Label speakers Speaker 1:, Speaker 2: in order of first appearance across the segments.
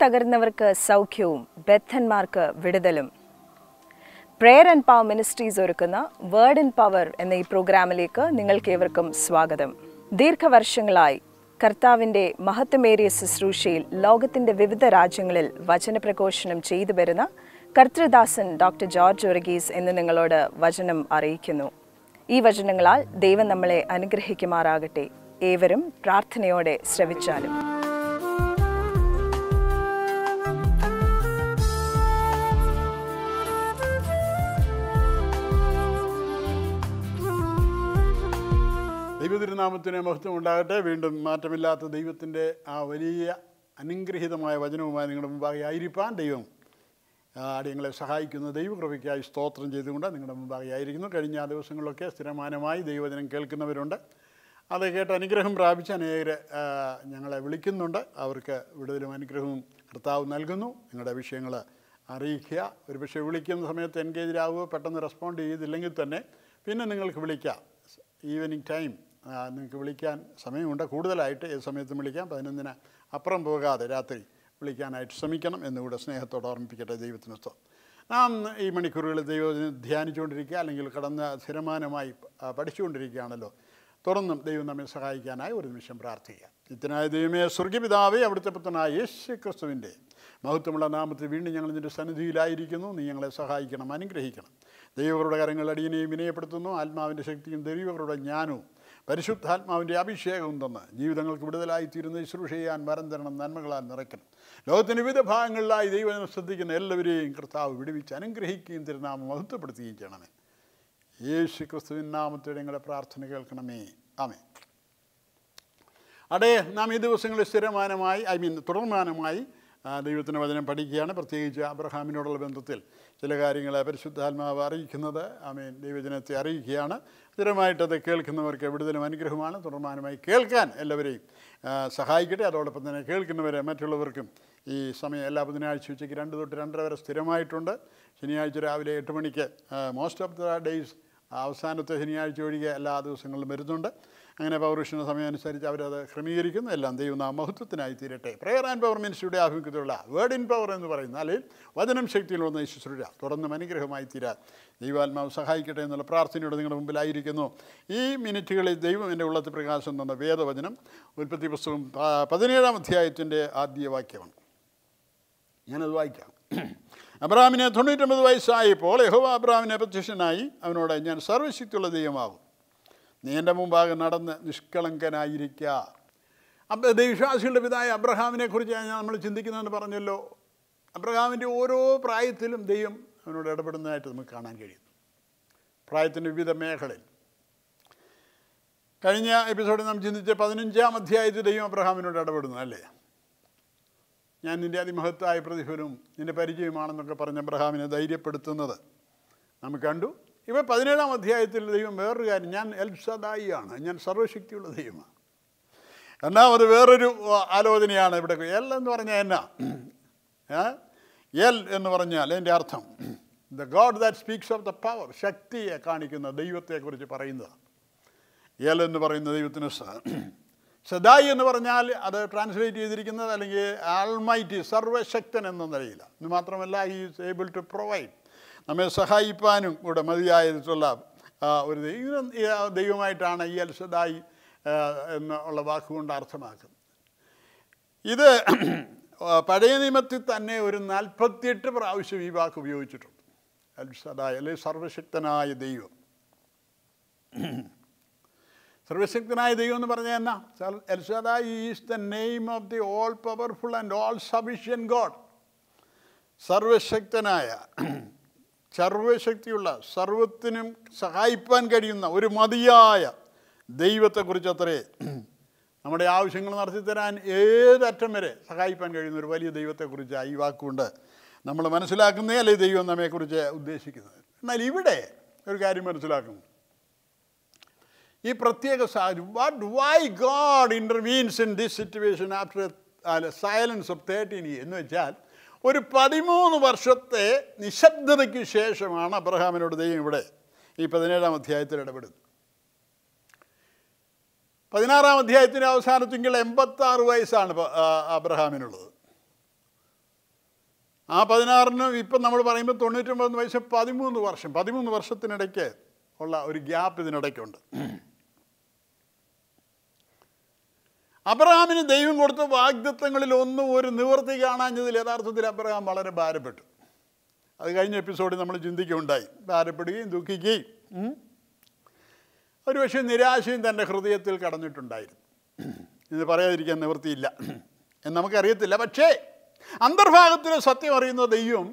Speaker 1: തകർന്നവർക്ക് സൗഖ്യവും ബദ്ധന്മാർക്ക് വിടുതലും പ്രെയർ ആൻഡ് പവർ മിനിസ്ട്രീസ് ഒരുക്കുന്ന വേർഡ് ആൻഡ് പവർ എന്ന ഈ പ്രോഗ്രാമിലേക്ക് നിങ്ങൾക്കേവർക്കും സ്വാഗതം ദീർഘവർഷങ്ങളായി കർത്താവിൻ്റെ മഹത്വമേറിയ ശുശ്രൂഷയിൽ ലോകത്തിൻ്റെ വിവിധ രാജ്യങ്ങളിൽ വചനപ്രഘോഷണം ചെയ്തു വരുന്ന കർത്തൃദാസൻ ഡോക്ടർ ജോർജ് ഒറഗീസ് എന്ന് നിങ്ങളോട് വചനം അറിയിക്കുന്നു ഈ വചനങ്ങളാൽ ദൈവം നമ്മളെ അനുഗ്രഹിക്കുമാറാകട്ടെ ഏവരും പ്രാർത്ഥനയോടെ ശ്രവിച്ചാലും
Speaker 2: ദൈവതിരുനാമത്തിന് മഹത്വം ഉണ്ടാകട്ടെ വീണ്ടും മാറ്റമില്ലാത്ത ദൈവത്തിൻ്റെ ആ വലിയ അനുഗ്രഹീതമായ വചനവുമായി നിങ്ങളുടെ മുമ്പാകെ ആയിരിക്കാൻ ദൈവം ആ, അടിയങ്ങളെ സഹായിക്കുന്ന ദൈവകൃപയ്ക്കായി സ്തോത്രം ചെയ്തുകൊണ്ട് നിങ്ങളുടെ മുമ്പാകെ ആയിരിക്കുന്നു കഴിഞ്ഞ ദിവസങ്ങളിലൊക്കെ സ്ഥിരമാനമായി ദൈവവചനം കേൾക്കുന്നവരുണ്ട് അത് കേട്ട് അനുഗ്രഹം പ്രാപിച്ച് അനേകർ ആ, ഞങ്ങളെ വിളിക്കുന്നുണ്ട് അവർക്ക് വിടുതലും അനുഗ്രഹവും കർത്താവ് നൽകുന്നു നിങ്ങളുടെ വിഷയങ്ങൾ അറിയിക്കുക ഒരു പക്ഷേ വിളിക്കുന്ന സമയത്ത് എൻഗേജ് ആവുകയോ പെട്ടെന്ന് റെസ്പോണ്ട് ചെയ്തില്ലെങ്കിൽ തന്നെ പിന്നെ നിങ്ങൾക്ക് വിളിക്കാം ഈവനിങ് ടൈം നിങ്ങൾക്ക് വിളിക്കാൻ സമയമുണ്ട് കൂടുതലായിട്ട് ഏത് സമയത്തും വിളിക്കാം പതിനൊന്നിന് അപ്പുറം പോകാതെ രാത്രി വിളിക്കാനായിട്ട് ശ്രമിക്കണം എന്നുകൂടെ സ്നേഹത്തോടെ ഓർമ്മിപ്പിക്കട്ടെ ദൈവത്തിന് സ്തോത്രം നാം ഈ മണിക്കൂറുകളിൽ ദൈവത്തിന് ധ്യാനിച്ചുകൊണ്ടിരിക്കുക അല്ലെങ്കിൽ കടന്ന് സ്ഥിരമാനമായി ആ, പഠിച്ചുകൊണ്ടിരിക്കുകയാണല്ലോ തുറന്നും ദൈവം നമ്മെ സഹായിക്കാനായി ഒരു നിമിഷം പ്രാർത്ഥിക്കുക ഇത്തനായ ദൈവമേ സ്വർഗപിതാവേ അവിടുത്തെ പുത്രനായ യേശു ക്രിസ്തുവിൻ്റെ മഹത്വമുള്ള നാമത്തിൽ വീണ്ടും ഞങ്ങൾ നിൻ്റെ സന്നിധിയിലായിരിക്കുന്നു നീ ഞങ്ങളെ സഹായിക്കണം അനുഗ്രഹിക്കണം ദൈവങ്ങളുടെ കരങ്ങൾ അടിയനെയും വിനയപ്പെടുത്തുന്നു ആത്മാവിൻ്റെ ശക്തിയും ദൈവങ്ങളുടെ ജ്ഞാനവും പരിശുദ്ധാത്മാവിൻ്റെ അഭിഷേകവും തന്ന് ജീവിതങ്ങൾക്ക് വിടുതലായി തീരുന്ന ശുശ്രൂഷ ചെയ്യാൻ വരം തരണം നന്മകളാൽ നിറയ്ക്കണം ലോകത്തിൻ്റെ വിവിധ ഭാഗങ്ങളിലായി ദൈവം ശ്രദ്ധിക്കുന്ന എല്ലാവരെയും കർത്താവ് വിടുവിച്ച് അനുഗ്രഹിക്കുകയും തിരുനാമം മഹത്വപ്പെടുത്തുകയും ചെയ്യണമേ യേശു ക്രിസ്തുവിൻ നാമത്തോടെ ഞങ്ങളുടെ പ്രാർത്ഥന കേൾക്കണമേ ആമേ അടേ നാം ഈ ദിവസങ്ങളിൽ സ്ഥിരമാനമായി ഐ മീൻ തുടർമാനമായി ആ, ദൈവത്തിൻ്റെ വചനം പഠിക്കുകയാണ് പ്രത്യേകിച്ച് അബ്രഹാമിനോടുള്ള ബന്ധത്തിൽ ചില കാര്യങ്ങളെ പരിശുദ്ധാത്മാവ് അറിയിക്കുന്നത് ആമേൻ ദൈവജനത്തെ അറിയിക്കുകയാണ് സ്ഥിരമായിട്ടത് കേൾക്കുന്നവർക്ക് വിടുതലും അനുഗ്രഹമാണ് തുടർമാനമായി കേൾക്കാൻ എല്ലാവരെയും ആ, സഹായിക്കട്ടെ അതോടൊപ്പം തന്നെ കേൾക്കുന്നവരെ മറ്റുള്ളവർക്കും ഈ സമയം എല്ലാ ബുധനാഴ്ച ഉച്ചയ്ക്ക് രണ്ട് തൊട്ട് രണ്ടര വരെ സ്ഥിരമായിട്ടുണ്ട് ശനിയാഴ്ച രാവിലെ എട്ട് മണിക്ക് മോസ്റ്റ് ഓഫ് ദ ഡേയ്സ് അവസാനത്തെ ശനിയാഴ്ച ഒഴികെ എല്ലാ ദിവസങ്ങളിലും വരുന്നുണ്ട് അങ്ങനെ പൗരുഷണ സമയം അനുസരിച്ച് അവരത് ക്രമീകരിക്കുന്നു എല്ലാം ദൈവം നാം മഹത്വത്തിനായി തീരട്ടെ പ്രെയർ ആൻഡ് പവർ മിനിസ്ട്രിയുടെ ആഭിമുഖ്യത്തിലുള്ള വേർഡ് ഇൻ പവർ എന്ന് പറയുന്ന അല്ലെങ്കിൽ വചനം ശക്തിയിലുള്ള ഈ ശുശ്രൂഷ തുടർന്നും അനുഗ്രഹമായി തീരാൻ ദൈവാത്മാവ് സഹായിക്കട്ടെ എന്നുള്ള പ്രാർത്ഥനയോടെ നിങ്ങളുടെ മുമ്പിലായിരിക്കുന്നു ഈ മിനിറ്റുകളിൽ ദൈവം എൻ്റെ ഉള്ളത്തിൽ പ്രകാശം തന്ന വേദവചനം ഉൽപ്പത്തി പുസ്തകം പ- പതിനേഴാം അധ്യായത്തിൻ്റെ ആദ്യ വാക്യമാണ് ഞാനത് വായിക്കാം അബ്രാമിന് തൊണ്ണൂറ്റൊമ്പത് വയസ്സായപ്പോൾ യഹോവ അബ്രാമിനെ പ്രത്യക്ഷനായി അവനോട് ഞാൻ സർവശക്തിയുള്ള ദൈവമാകും നീ എൻ്റെ മുമ്പാകെ നടന്ന് നിഷ്കളങ്കനായിരിക്കുക അപ്പം ദൈവവിശ്വാസികളുടെ പിതായ അബ്രഹാമിനെ കുറിച്ച് ഞാൻ നമ്മൾ ചിന്തിക്കുന്നതെന്ന് പറഞ്ഞല്ലോ അബ്രഹാമിൻ്റെ ഓരോ പ്രായത്തിലും ദൈവം അവനോട് ഇടപെടുന്നതായിട്ട് നമുക്ക് കാണാൻ കഴിയുന്നു പ്രായത്തിൻ്റെ വിവിധ മേഖലയിൽ കഴിഞ്ഞ എപ്പിസോഡിൽ നാം ചിന്തിച്ച പതിനഞ്ചാം അധ്യായത്തിൽ ദൈവം അബ്രഹാമിനോട് ഇടപെടുന്നു അല്ലേ ഞാൻ നിൻ്റെ അതിമഹത്തായ പ്രതിഫലവും നിൻ്റെ പരിചയമാണെന്നൊക്കെ പറഞ്ഞ അബ്രഹാമിനെ ധൈര്യപ്പെടുത്തുന്നത് നമുക്ക് കണ്ടു ഇവ പതിനേഴാം അധ്യായത്തിൽ ദൈവം വേറൊരു കാര്യം ഞാൻ എൽ സദായിയാണ് ഞാൻ സർവശക്തിയുള്ള ദൈവമാണ് രണ്ടാമത് വേറൊരു ആ, ആലോചനയാണ് ഇവിടെ എൽ എന്ന് പറഞ്ഞാൽ എന്നാ ഏ? എൽ എന്ന് പറഞ്ഞാൽ എൻ്റെ അർത്ഥം the God that speaks of the power ശക്തിയെ കാണിക്കുന്ന ദൈവത്തെക്കുറിച്ച് പറയുന്നതാണ് എൽ എന്ന് പറയുന്ന ദൈവത്തിന് സ- സദായി എന്ന് പറഞ്ഞാൽ അത് ട്രാൻസ്ലേറ്റ് ചെയ്തിരിക്കുന്നത് അല്ലെങ്കിൽ ആൾമൈറ്റി സർവശക്തൻ എന്ന നിലയില്ല എന്ന് മാത്രമല്ല ഈ ഈസ് ഏബിൾ ടു പ്രൊവൈഡ് നമ്മെ സഹായിപ്പാനും കൂടെ മതിയായിട്ടുള്ള ആ, ഒരു ദൈവം ഈ ആ ദൈവമായിട്ടാണ് ഈ അൽ സദായി ആ, എന്നുള്ള വാക്കുകൊണ്ട് അർത്ഥമാക്കുന്നത് ഇത് പഴയ നിയമത്തിൽ തന്നെ ഒരു നാൽപ്പത്തിയെട്ട് പ്രാവശ്യം ഈ വാക്ക് ഉപയോഗിച്ചിട്ടുണ്ട് അൽ സദായി അല്ലെങ്കിൽ സർവശക്തനായ ദൈവം സർവശക്തനായ ദൈവം എന്ന് പറഞ്ഞാൽ എന്നാ El Shaddai is the name of the all powerful and all sufficient God സർവശക്തനായ സർവശക്തിയുള്ള സർവത്തിനും സഹായിപ്പാൻ കഴിയുന്ന ഒരു മതിയായ ദൈവത്തെക്കുറിച്ച് അത്രേ നമ്മുടെ ആവശ്യങ്ങൾ നടത്തി തരാൻ ഏതറ്റം വരെ സഹായിപ്പാൻ കഴിയുന്ന ഒരു വലിയ ദൈവത്തെക്കുറിച്ച് ഈ വാക്കുകൊണ്ട് നമ്മൾ മനസ്സിലാക്കുന്നേ അല്ലേ ദൈവം നമ്മെക്കുറിച്ച് ഉദ്ദേശിക്കുന്നത് എന്നാൽ ഇവിടെ ഒരു കാര്യം മനസ്സിലാക്കുന്നു ഈ പ്രത്യേക സാഹചര്യം what why God intervenes in this situation after silence of thirteen year എന്ന് വെച്ചാൽ ഒരു പതിമൂന്ന് വർഷത്തെ നിശബ്ദതയ്ക്ക് ശേഷമാണ് അബ്രഹാമിനോട് ദൈവം ഇവിടെ ഈ പതിനേഴാം അധ്യായത്തിൽ ഇടപെടുന്നത് പതിനാറാം അധ്യായത്തിൻ്റെ അവസാനത്തെങ്കിൽ എൺപത്താറ് വയസ്സാണ് പ- ആ, അബ്രഹാമിനുള്ളത് ആ പതിനാറിന് ഇപ്പം നമ്മൾ പറയുമ്പോൾ തൊണ്ണൂറ്റൊമ്പത് വയസ്സ് പതിമൂന്ന് വർഷം പതിമൂന്ന് വർഷത്തിനിടയ്ക്ക് ഉള്ള ഒരു ഗ്യാപ്പ് ഇതിനിടയ്ക്കുണ്ട് അബ്രഹാമിന് ദൈവം കൊടുത്ത വാഗ്ദത്വങ്ങളിൽ ഒന്നും ഒരു നിവൃത്തി കാണാഞ്ഞതിൽ യഥാർത്ഥത്തിൽ അബ്രഹാം വളരെ ഭാരപ്പെട്ടു അത് കഴിഞ്ഞ എപ്പിസോഡിൽ നമ്മൾ ചിന്തിക്കുകയുണ്ടായി ഭാരപ്പെടുകയും ദുഃഖിക്കുകയും ഉം. ഒരുപക്ഷെ നിരാശയും തൻ്റെ ഹൃദയത്തിൽ കടന്നിട്ടുണ്ടായിരുന്നു ഇത് പറയാതിരിക്കാൻ നിവൃത്തിയില്ല എന്ന് നമുക്കറിയത്തില്ല പക്ഷേ അന്തർഭാഗത്തിലെ സത്യം അറിയുന്ന ദൈവം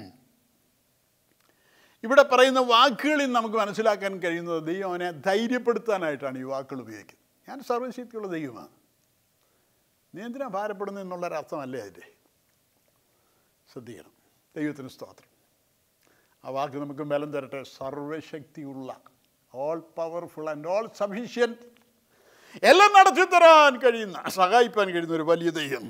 Speaker 2: ഇവിടെ പറയുന്ന വാക്കുകളിൽ നമുക്ക് മനസ്സിലാക്കാൻ കഴിയുന്നത് ദൈവം അവനെ ധൈര്യപ്പെടുത്താനായിട്ടാണ് ഈ വാക്കുകൾ ഉപയോഗിക്കുന്നത് ഞാൻ സർവശക്തിയുള്ള ദൈവമാണ് നീ എന്തിനാ ഭാരപ്പെടുന്നു എന്നുള്ളൊരർത്ഥമല്ലേ അതിൻ്റെ ശ്രദ്ധിക്കണം ദൈവത്തിന് സ്തോത്രം ആ വാക്ക് നമുക്ക് ബലം തരട്ടെ സർവശക്തിയുള്ള all powerful and all sufficient എല്ലാം നടത്തി തരാൻ കഴിയുന്ന സഹായിപ്പാൻ കഴിയുന്ന ഒരു വലിയ ദൈവം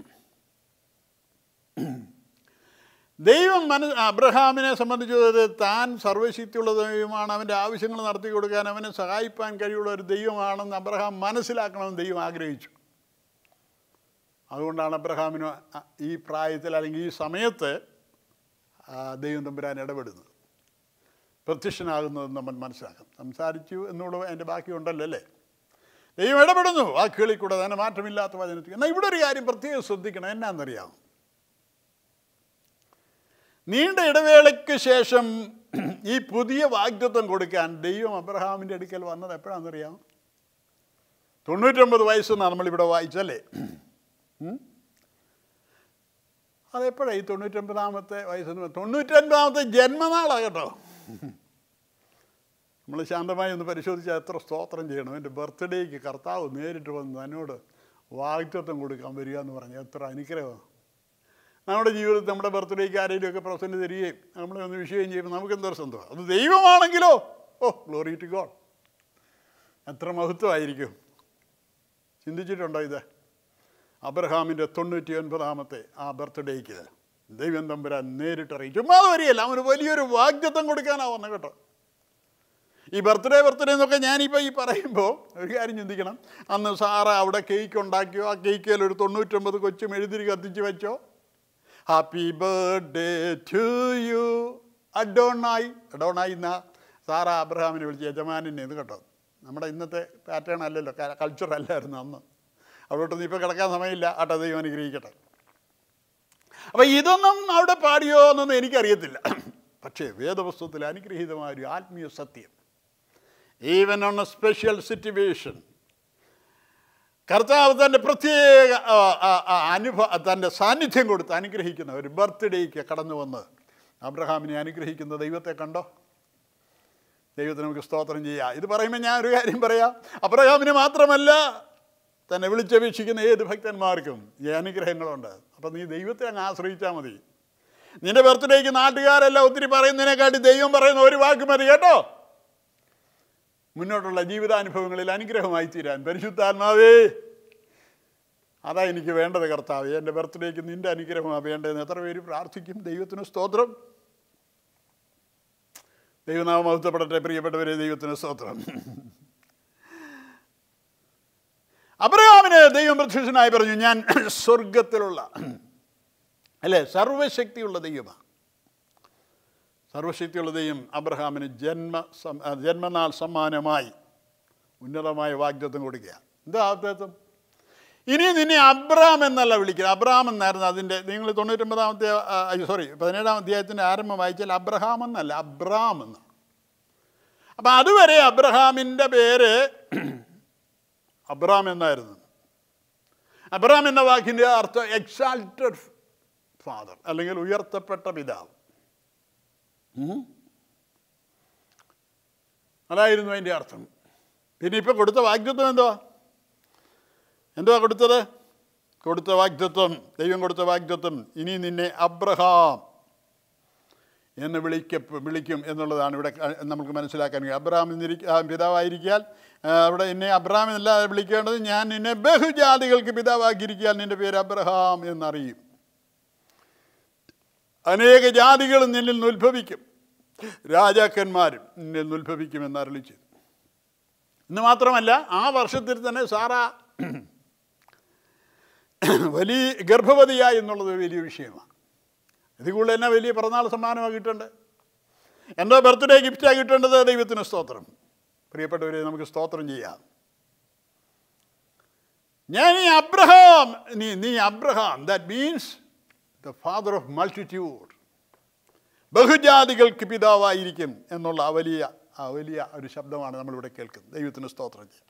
Speaker 2: ദൈവം മന അബ്രഹാമിനെ സംബന്ധിച്ചത് താൻ സർവശക്തിയുള്ള ദൈവമാണ് അവൻ്റെ ആവശ്യങ്ങൾ നടത്തി കൊടുക്കാൻ അവനെ സഹായിപ്പാൻ കഴിയുള്ള ഒരു ദൈവമാണെന്ന് അബ്രഹാം മനസ്സിലാക്കണമെന്ന് ദൈവം ആഗ്രഹിച്ചു അതുകൊണ്ടാണ് അബ്രഹാമിന് അ- ഈ പ്രായത്തിൽ അല്ലെങ്കിൽ ഈ സമയത്ത് ആ, ദൈവം തമ്പുരാൻ ഇടപെടുന്നത് പ്രത്യക്ഷനാകുന്നത് നമ്മൾ മനസ്സിലാക്കാം സംസാരിച്ചു എന്നുള്ള അതിൻ്റെ ബാക്കി ഉണ്ടല്ലോ അല്ലേ ദൈവം ഇടപെടുന്നു വാക്കുകളിൽ കൂടെ തന്നെ മാറ്റമില്ലാത്ത വചനത്തിൽ എന്നാൽ ഇവിടെ ഒരു കാര്യം പ്രത്യേകം ശ്രദ്ധിക്കണം എന്നാണെന്നറിയാം നീണ്ട ഇടവേളയ്ക്ക് ശേഷം ഈ പുതിയ വാഗ്ദത്വം കൊടുക്കാൻ ദൈവം അബ്രഹാമിൻ്റെ അടുക്കൽ വന്നത് എപ്പോഴാണെന്നറിയാം തൊണ്ണൂറ്റൊമ്പത് വയസ്സെന്നാണ് നമ്മളിവിടെ വായിച്ചല്ലേ ഉം? അതെപ്പോഴാണ് ഈ തൊണ്ണൂറ്റൊമ്പതാമത്തെ വയസ്സെന്ന് തൊണ്ണൂറ്റൊൻപതാമത്തെ ജന്മനാളാണ് കേട്ടോ നമ്മൾ ശാന്തമായി ഒന്ന് പരിശോധിച്ചാൽ എത്ര സ്തോത്രം ചെയ്യണം എൻ്റെ ബർത്ത്ഡേക്ക് കർത്താവ് നേരിട്ട് വന്ന് തന്നോട് വാഗ്ദത്വം കൊടുക്കാൻ വരിക എന്ന് പറഞ്ഞാൽ എത്ര അനുഗ്രഹമാണ് നമ്മുടെ ജീവിതത്തിൽ നമ്മുടെ ബർത്ത്ഡേക്ക് ആരെങ്കിലും ഒക്കെ പ്രസൻറ്റ് തരികയും നമ്മളെ ഒന്ന് വിഷയം ചെയ്യുമ്പോൾ നമുക്ക് എന്തോ സ്വന്തമാണ് അത് ദൈവമാണെങ്കിലോ ഓ ഗ്ലോറി ടു ഗോഡ് എത്ര മഹത്വമായിരിക്കും ചിന്തിച്ചിട്ടുണ്ടോ ഇത് അബ്രഹാമിൻ്റെ തൊണ്ണൂറ്റി ഒൻപതാമത്തെ ആ ബർത്ത്ഡേക്ക് ദൈവം തമ്പുരാൻ നേരിട്ടറിയിച്ചു ചുമ്മാ അത് വരികയല്ല അവന് വലിയൊരു വാഗ്ദത്വം കൊടുക്കാനാണ് വന്നത് കേട്ടോ ഈ ബർത്ത്ഡേ ബർത്ത്ഡേ എന്നൊക്കെ ഞാനിപ്പോൾ ഈ പറയുമ്പോൾ ഒരു കാര്യം ചിന്തിക്കണം അന്ന് സാറ അവിടെ കേക്ക് ഉണ്ടാക്കിയോ ആ കേക്കിൽ ഒരു തൊണ്ണൂറ്റൊമ്പത് കൊച്ചും എഴുതിരി കത്തിച്ച് വെച്ചോ happy birthday to you Adonai Adonai എന്നാ സാറ അബ്രഹാമിനെ വിളിച്ച് യജമാനിനെ ഇത് കേട്ടോ നമ്മുടെ ഇന്നത്തെ പാറ്റേൺ അല്ലല്ലോ കൾച്ചർ അല്ലായിരുന്നു അന്ന് അവിടോട്ടൊന്നും ഇപ്പോൾ കിടക്കാൻ സമയമില്ല ആട്ടെ ദൈവം അനുഗ്രഹിക്കട്ടെ അപ്പം ഇതൊന്നും അവിടെ പാടിയോ എന്നൊന്നും എനിക്കറിയത്തില്ല പക്ഷേ വേദപുസ്തകത്തിൽ അനുഗ്രഹീതമായ ഒരു ആത്മീയ സത്യം even on a special situation കർത്താവ് തൻ്റെ പ്രത്യേക ആ, ആ, ആ, അനുഭവ തൻ്റെ സാന്നിധ്യം കൊടുത്ത് അനുഗ്രഹിക്കുന്ന ഒരു ബർത്ത്ഡേക്ക് കടന്നു വന്ന് അബ്രഹാമിനെ അനുഗ്രഹിക്കുന്ന ദൈവത്തെ കണ്ടോ ദൈവത്തിന് നമുക്ക് സ്തോത്രം ചെയ്യാം ഇത് പറയുമ്പോൾ ഞാൻ ഒരു കാര്യം പറയാം അബ്രഹാമിന് മാത്രമല്ല തന്നെ വിളിച്ചപേക്ഷിക്കുന്ന ഏത് ഭക്തന്മാർക്കും ഈ അനുഗ്രഹങ്ങളുണ്ട് അപ്പം നീ ദൈവത്തെ അങ്ങ് ആശ്രയിച്ചാൽ മതി നിന്റെ ബർത്ത്ഡേക്ക് നാട്ടുകാരെല്ലാം ഒത്തിരി പറയുന്നതിനെക്കാട്ടി ദൈവം പറയുന്ന ഒരു വാക്ക് മതി കേട്ടോ മുന്നോട്ടുള്ള ജീവിതാനുഭവങ്ങളിൽ അനുഗ്രഹമായി തീരാൻ പരിശുദ്ധാത്മാവേ അതാ എനിക്ക് വേണ്ടത് കർത്താവ് എൻ്റെ ബർത്ത്ഡേക്ക് നിൻ്റെ അനുഗ്രഹമാണ് വേണ്ടതെന്ന് എത്ര പേര് പ്രാർത്ഥിക്കും ദൈവത്തിന് സ്തോത്രം ദൈവനാമം മഹത്വപ്പെടട്ടെ പ്രിയപ്പെട്ടവരെ ദൈവത്തിന് സ്തോത്രം അബ്രഹാമിന് ദൈവം പ്രത്യക്ഷനായി പറഞ്ഞു ഞാൻ സ്വർഗത്തിലുള്ള അല്ലേ സർവശക്തിയുള്ള ദൈവമാണ് സർവശക്തിയുള്ള ദൈവം അബ്രഹാമിന് ജന്മ സം- ആ, ജന്മനാൾ സമ്മാനമായി ഉന്നതമായ വാഗ്ദത്വം കൊടുക്കുക എന്താ വാഗ്ദത്വം ഇനി നിന്നെ അബ്രാം എന്നല്ല വിളിക്കുക അബ്രാം എന്നായിരുന്നു അതിൻ്റെ നിങ്ങൾ തൊണ്ണൂറ്റൊമ്പതാമത്തെ സോറി പതിനേഴാം അധ്യായത്തിൻ്റെ ആരംഭം വായിച്ചാൽ അബ്രഹാം എന്നല്ല അബ്രാം എന്ന് അപ്പം അതുവരെ അബ്രഹാമിൻ്റെ പേര് അബ്രാം എന്നായിരുന്നു അബ്രാം എന്ന വാക്കിൻ്റെ അർത്ഥം എക്സാൾട്ടഡ് ഫാദർ അല്ലെങ്കിൽ ഉയർത്തപ്പെട്ട പിതാവ് ഉം. അതായിരുന്നു അതിൻ്റെ അർത്ഥം പിന്നെ ഇപ്പം കൊടുത്ത വാഗ്ദത്വം എന്തുവാ എന്തുവാ കൊടുത്തത് കൊടുത്ത വാഗ്ദത്വം ദൈവം കൊടുത്ത വാഗ്ദത്വം ഇനി നിന്നെ അബ്രഹാം എന്ന് വിളിക്ക വിളിക്കും എന്നുള്ളതാണ് ഇവിടെ ക- നമുക്ക് മനസ്സിലാക്കാൻ കഴിയും അബ്രഹാം എന്നിരിക്ക ആ, പിതാവായിരിക്കാൻ ആ, അവിടെ എന്നെ അബ്രഹാം എന്നല്ല വിളിക്കേണ്ടത് ഞാൻ നിന്നെ ബഹുജാതികൾക്ക് പിതാവാക്കിയിരിക്കാൻ നിൻ്റെ പേര് അബ്രഹാം എന്നറിയും അനേക ജാതികളും നിന്നിൽ നിന്ന് ഉത്ഭവിക്കും രാജാക്കന്മാരും നിന്നിൽ നിന്ന് ഉത്ഭവിക്കുമെന്ന് അരളിച്ചു ഇന്ന് മാത്രമല്ല ആ വർഷത്തിൽ തന്നെ സാറ വലിയ ഗർഭവതിയായി എന്നുള്ളത് വലിയ വിഷയമാണ് ഇത് കൂടുതൽ എന്നാ വലിയ പിറന്നാൾ സമ്മാനമാണ് കിട്ടേണ്ടത് എൻ്റെ ബർത്ത്ഡേ ഗിഫ്റ്റാണ് കിട്ടേണ്ടത് ദൈവത്തിന് സ്തോത്രം പ്രിയപ്പെട്ടവരെ നമുക്ക് സ്തോത്രം ചെയ്യാം ഞാൻ ഈ അബ്രഹാം നീ നീ Abraham that means the father of multitude ബഹുജാതികൾക്ക് പിതാവായിരിക്കും എന്നുള്ള ആ വലിയ ആ വലിയ ഒരു ശബ്ദമാണ് നമ്മളിവിടെ കേൾക്കുന്നത് ദൈവത്തിന് സ്തോത്രം ചെയ്യാം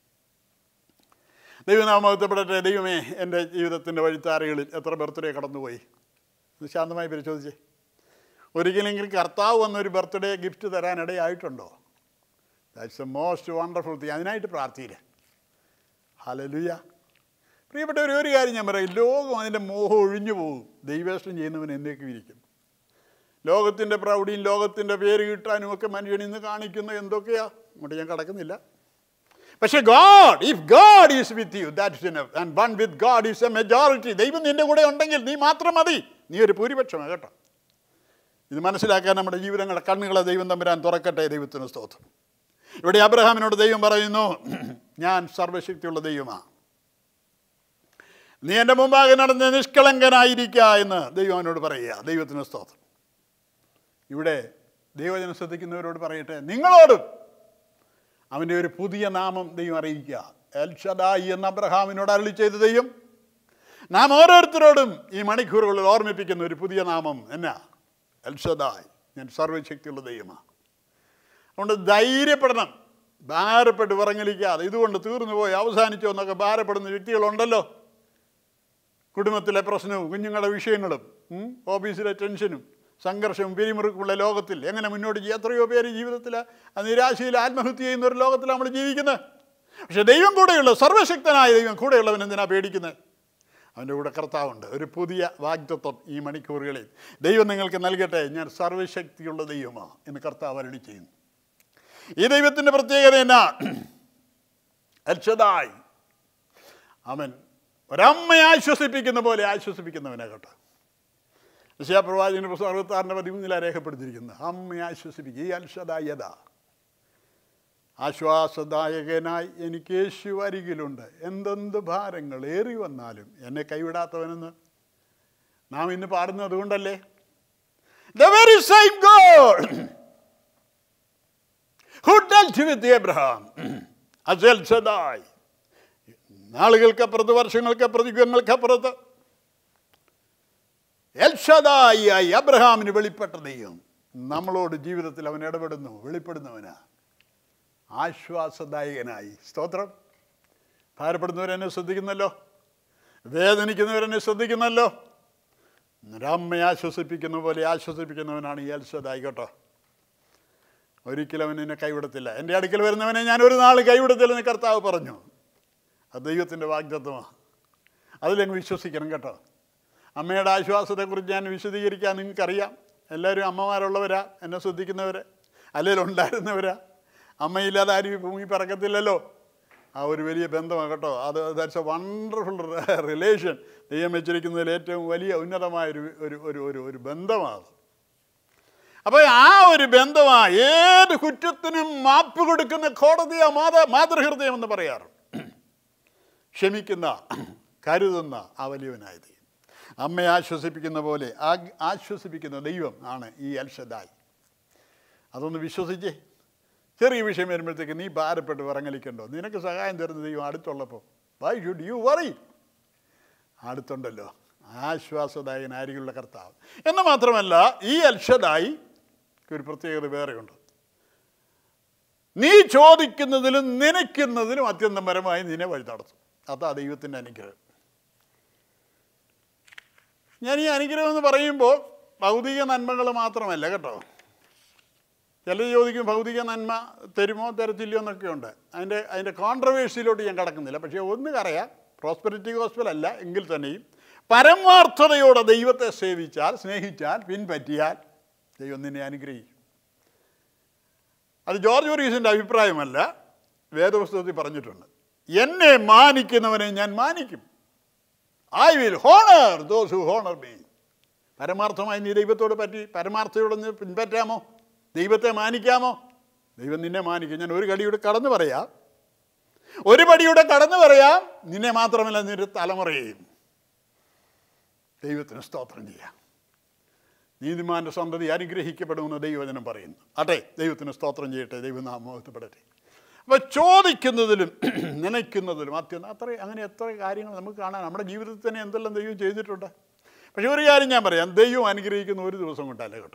Speaker 2: ദൈവനാമകത്തപ്പെടട്ടെ ദൈവമേ എൻ്റെ ജീവിതത്തിൻ്റെ വഴിത്താരകളിൽ എത്ര ബർത്ത്ഡേ കടന്നുപോയി ഇത് ശാന്തമായി പരിശോധിച്ചേ ഒരിക്കലെങ്കിലും കർത്താവ് വന്നൊരു ബർത്ത്ഡേ ഗിഫ്റ്റ് തരാൻ ഇടയായിട്ടുണ്ടോ that's a most wonderful thing അതിനായിട്ട് പ്രാർത്ഥിയില്ല ഹലലുയ പ്രിയപ്പെട്ടവർ ഒരു കാര്യം ഞാൻ പറയും ലോകം അതിൻ്റെ മോഹം ഒഴിഞ്ഞു പോകും ദൈവേഷ്ടം ചെയ്യുന്നവൻ എന്നേക്കും ഇരിക്കും ലോകത്തിൻ്റെ പ്രൗഢിയും ലോകത്തിൻ്റെ പേര് കിട്ടാനും ഒക്കെ മനുഷ്യൻ ഇന്ന് കാണിക്കുന്ന എന്തൊക്കെയാ അങ്ങോട്ട് ഞാൻ കടക്കുന്നില്ല പക്ഷേ God if God is with you that is and one with God is a majority ദൈവം നിൻ്റെ കൂടെ ഉണ്ടെങ്കിൽ നീ മാത്രം മതി നീ ഒരു ഭൂരിപക്ഷമാണ് കേട്ടോ ഇത് മനസ്സിലാക്കാൻ നമ്മുടെ ജീവിതങ്ങളുടെ കണ്ണുകളെ ദൈവം തമ്പുരാൻ തുറക്കട്ടെ ദൈവത്തിന് സ്തോത്രം ഇവിടെ അബ്രഹാമിനോട് ദൈവം പറയുന്നു ഞാൻ സർവശക്തിയുള്ള ദൈവമാണ് നീ എൻ്റെ മുമ്പാകെ നടന്ന് നിഷ്കളങ്കനായിരിക്കുക എന്ന് ദൈവം അവനോട് പറയുക ദൈവത്തിന് സ്തോത്രം ഇവിടെ ദൈവജനം ശ്രദ്ധിക്കുന്നവരോട് പറയട്ടെ നിങ്ങളോടും അവൻ്റെ ഒരു പുതിയ നാമം ദൈവം അറിയിക്കുക എൽഷദായി എന്ന അബ്രഹാമിനോട് അരളി ചെയ്ത ദൈവം നാം ഓരോരുത്തരോടും ഈ മണിക്കൂറുകളിൽ ഓർമ്മിപ്പിക്കുന്ന ഒരു പുതിയ നാമം എന്നാ എൽഷദായ് ഞാൻ സർവശക്തിയുള്ള ദൈവമാണ് അതുകൊണ്ട് ധൈര്യപ്പെടണം ഭാരപ്പെട്ട് വിറങ്ങലിക്കാതെ ഇതുകൊണ്ട് തീർന്നു പോയി അവസാനിച്ചോ എന്നൊക്കെ ഭാരപ്പെടുന്ന വ്യക്തികളുണ്ടല്ലോ കുടുംബത്തിലെ പ്രശ്നവും കുഞ്ഞുങ്ങളുടെ വിഷയങ്ങളും ഉം, ഓഫീസിലെ ടെൻഷനും സംഘർഷവും പിരിമുറുക്കുമുള്ള ലോകത്തിൽ എങ്ങനെ മുന്നോട്ട് ചെയ്യുക എത്രയോ പേര് ജീവിതത്തിൽ ആ നിരാശയിൽ ആത്മഹത്യ ചെയ്യുന്ന ഒരു ലോകത്തിൽ നമ്മൾ ജീവിക്കുന്നത് പക്ഷെ ദൈവം കൂടെയുള്ള സർവശക്തനായ ദൈവം കൂടെയുള്ളവൻ എന്തിനാ പേടിക്കുന്നത് അവൻ്റെ കൂടെ കർത്താവുണ്ട് ഒരു പുതിയ വാഗ്ദത്വം ഈ മണിക്കൂറുകളിൽ ദൈവം നിങ്ങൾക്ക് നൽകട്ടെ ഞാൻ സർവശക്തിയുള്ള ദൈവമാണ് എന്ന് കർത്താവ് അരളി ചെയ്യുന്നു ഈ ദൈവത്തിൻ്റെ പ്രത്യേകത എന്നാ അൽഷദായി അവൻ ഒരമ്മയെ ആശ്വസിപ്പിക്കുന്ന പോലെ ആശ്വസിപ്പിക്കുന്നവനെ കേട്ടോ ഋഷിയാപ്രവാചകന്റെ പുസ്തകം അറുപത്താറിൻ്റെ പതിമൂന്നിലാണ് രേഖപ്പെടുത്തിയിരിക്കുന്നത് അമ്മയെ ആശ്വസിപ്പിക്കുക ഈ അൽഷദായത ആശ്വാസദായകനായി എനിക്ക് യേശു അരികിലുണ്ട് എന്തെന്ത് ഭാരങ്ങൾ ഏറി വന്നാലും എന്നെ കൈവിടാത്തവനെന്ന് നാം ഇന്ന് പാടുന്നത് അതുകൊണ്ടല്ലേ the very same God who dealt with Abraham as El Shaddai. നാളുകൾക്കപ്പുറത്ത് വർഷങ്ങൾക്കപ്പുറത്ത് യുഗങ്ങൾക്കപ്പുറത്ത് എൽഷദായി അബ്രഹാമിന് വെളിപ്പെട്ട ദൈവം നമ്മളോട് ജീവിതത്തിൽ അവൻ ഇടപെടുന്നു വെളിപ്പെടുന്നവനാ ആശ്വാസദായകനായി സ്തോത്രം ഭാരപ്പെടുന്നവരെന്നെ ശ്രദ്ധിക്കുന്നല്ലോ വേദനിക്കുന്നവരെന്നെ ശ്രദ്ധിക്കുന്നല്ലോ ഒരമ്മയെ ആശ്വസിപ്പിക്കുന്ന പോലെ ആശ്വസിപ്പിക്കുന്നവനാണ് ഈ എൽഷദായി കേട്ടോ ഒരിക്കലും അവൻ എന്നെ കൈവിടത്തില്ല എൻ്റെ അടുക്കൽ വരുന്നവനെ ഞാൻ ഒരു നാൾ കൈവിടത്തില്ലെന്ന് കർത്താവ് പറഞ്ഞു അത് ദൈവത്തിൻ്റെ വാഗ്ദത്വമാണ് അതിലങ്ങ് വിശ്വസിക്കണം കേട്ടോ അമ്മയുടെ ആശ്വാസത്തെക്കുറിച്ച് ഞാൻ വിശദീകരിക്കാൻ നിങ്ങൾക്കറിയാം എല്ലാവരും അമ്മമാരുള്ളവരാ എന്നെ ശ്രദ്ധിക്കുന്നവർ അല്ലെങ്കിൽ ഉണ്ടായിരുന്നവരാ അമ്മയില്ലാതെ ആരും ഈ ഭൂമി പറക്കത്തില്ലല്ലോ ആ ഒരു വലിയ ബന്ധമാണ് കേട്ടോ അത് ദാറ്റ്സ് എ വണ്ടർഫുൾ റിലേഷൻ ദൈവം വെച്ചിരിക്കുന്നതിൽ ഏറ്റവും വലിയ ഉന്നതമായ ഒരു ഒരു ഒരു ഒരു ഒരു ബന്ധമാണ് അപ്പോൾ ആ ഒരു ബന്ധമാണ് ഏത് കുറ്റത്തിനും മാപ്പ് കൊടുക്കുന്ന കോടതിയാ മാത മാതൃഹൃദയം എന്ന് പറയാറ് ക്ഷമിക്കുന്ന കരുതുന്ന ആ വലിയവനായ ദൈവം അമ്മയെ ആശ്വസിപ്പിക്കുന്ന പോലെ ആ- ആശ്വസിപ്പിക്കുന്ന ദൈവം ആണ് ഈ അൽഷദായി അതൊന്ന് വിശ്വസിച്ചേ ചെറിയ വിഷയം വരുമ്പോഴത്തേക്ക് നീ ഭാരപ്പെട്ട് വിറങ്ങലിക്കണ്ടോ നിനക്ക് സഹായം തരുന്ന ദൈവം അടുത്തുള്ളപ്പോൾ വൈ ഷുഡ് യു വറി അടുത്തുണ്ടല്ലോ ആശ്വാസദായകൻ ആരികളുടെ കർത്താവ് എന്ന് മാത്രമല്ല ഈ അൽഷദായി ഒരു പ്രത്യേകത വേറെയുണ്ട് നീ ചോദിക്കുന്നതിലും നനയ്ക്കുന്നതിലും അത്യന്തം പരമായി നിന്നെ വഴി നടത്തും അതാ ദൈവത്തിൻ്റെ അനുഗ്രഹം ഞാൻ ഈ അനുഗ്രഹം എന്ന് പറയുമ്പോൾ ഭൗതിക നന്മകൾ മാത്രമല്ല കേട്ടോ ചിലർ ചോദിക്കും ഭൗതിക നന്മ തരുമോ തരത്തില്ലയോ എന്നൊക്കെ ഉണ്ട് അതിൻ്റെ അതിൻ്റെ കോൺട്രവേഴ്സിയിലോട്ട് ഞാൻ കടക്കുന്നില്ല പക്ഷേ ഒന്ന് പറയാം പ്രോസ്പെരിറ്റി ഗോസ്പൽ അല്ല എങ്കിൽ തന്നെയും പരമാർത്ഥതയോടെ ദൈവത്തെ സേവിച്ചാൽ സ്നേഹിച്ചാൽ പിൻപറ്റിയാൽ ദൈവം നിന്നെ അനുഗ്രഹിക്കും അത് ജോർജ് ഒറീസിൻ്റെ അഭിപ്രായമല്ല വേദപുസ്തകത്തിൽ പറഞ്ഞിട്ടുണ്ട് എന്നെ മാനിക്കുന്നവനെ ഞാൻ മാനിക്കും I will honour those who honour me പരമാർത്ഥമായി നീ ദൈവത്തോട് പറ്റി പരമാർത്ഥയോടെ നീ പിൻപറ്റാമോ ദൈവത്തെ മാനിക്കാമോ ദൈവം നിന്നെ മാനിക്കും ഞാൻ ഒരു കടിയുടെ കടന്നു പറയാം ഒരു പടിയുടെ കടന്നു പറയാം നിന്നെ മാത്രമല്ല നിന്റെ തലമുറയെയും ദൈവത്തിന് സ്തോത്രം ചെയ്യാം നീതിമാൻ്റെ സന്തതി അനുഗ്രഹിക്കപ്പെടുമെന്ന് ദൈവവചനം പറയുന്നു അതെ ദൈവത്തിന് സ്തോത്രം ചെയ്യട്ടെ ദൈവനാമോഹത്തപ്പെടട്ടെ അപ്പോൾ ചോദിക്കുന്നതിലും നനയ്ക്കുന്നതിലും അത്യം അത്ര അങ്ങനെ എത്ര കാര്യങ്ങൾ നമുക്ക് കാണാൻ നമ്മുടെ ജീവിതത്തിൽ തന്നെ എന്തെല്ലാം ദൈവം ചെയ്തിട്ടുണ്ട് പക്ഷേ ഒരു കാര്യം ഞാൻ പറയാം ദൈവം അനുഗ്രഹിക്കുന്ന ഒരു ദിവസം കൊണ്ടല്ല കേട്ടോ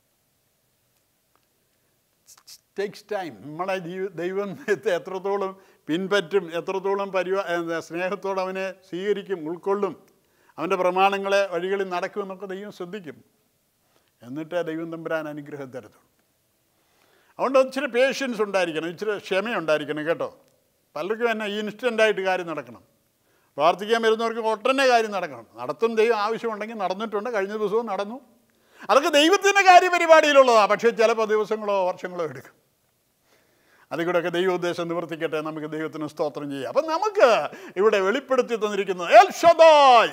Speaker 2: ടേക്സ് ടൈം നമ്മുടെ ജീവ ദൈവത്തെ എത്രത്തോളം പിൻപറ്റും എത്രത്തോളം പരിവാ എന്താ, സ്നേഹത്തോടെ അവനെ സ്വീകരിക്കും ഉൾക്കൊള്ളും അവൻ്റെ പ്രമാണങ്ങളെ വഴികളിൽ നടക്കുമെന്നൊക്കെ ദൈവം ശ്രദ്ധിക്കും എന്നിട്ടേ ദൈവം തമ്പുരാൻ അനുഗ്രഹം തരത്തുള്ളൂ അതുകൊണ്ട് ഇച്ചിരി പേഷ്യൻസ് ഉണ്ടായിരിക്കണം ഇച്ചിരി ക്ഷമയുണ്ടായിരിക്കണം കേട്ടോ പലർക്കും തന്നെ ഇൻസ്റ്റൻ്റായിട്ട് കാര്യം നടക്കണം പ്രാർത്ഥിക്കാൻ വരുന്നവർക്ക് ഒട്ടന്നെ കാര്യം നടക്കണം നടത്തും ദൈവം ആവശ്യമുണ്ടെങ്കിൽ നടന്നിട്ടുണ്ട് കഴിഞ്ഞ ദിവസവും നടന്നു അതൊക്കെ ദൈവത്തിൻ്റെ കാര്യപരിപാടിയിലുള്ളതാണ് പക്ഷേ ചിലപ്പോൾ ദിവസങ്ങളോ വർഷങ്ങളോ എടുക്കും അതിൽ കൂടെയൊക്കെ ദൈവോദ്ദേശം നിവർത്തിക്കട്ടെ നമുക്ക് ദൈവത്തിന് സ്തോത്രം ചെയ്യാം അപ്പം നമുക്ക് ഇവിടെ വെളിപ്പെടുത്തി തന്നിരിക്കുന്നത് എൽ ഷദായ്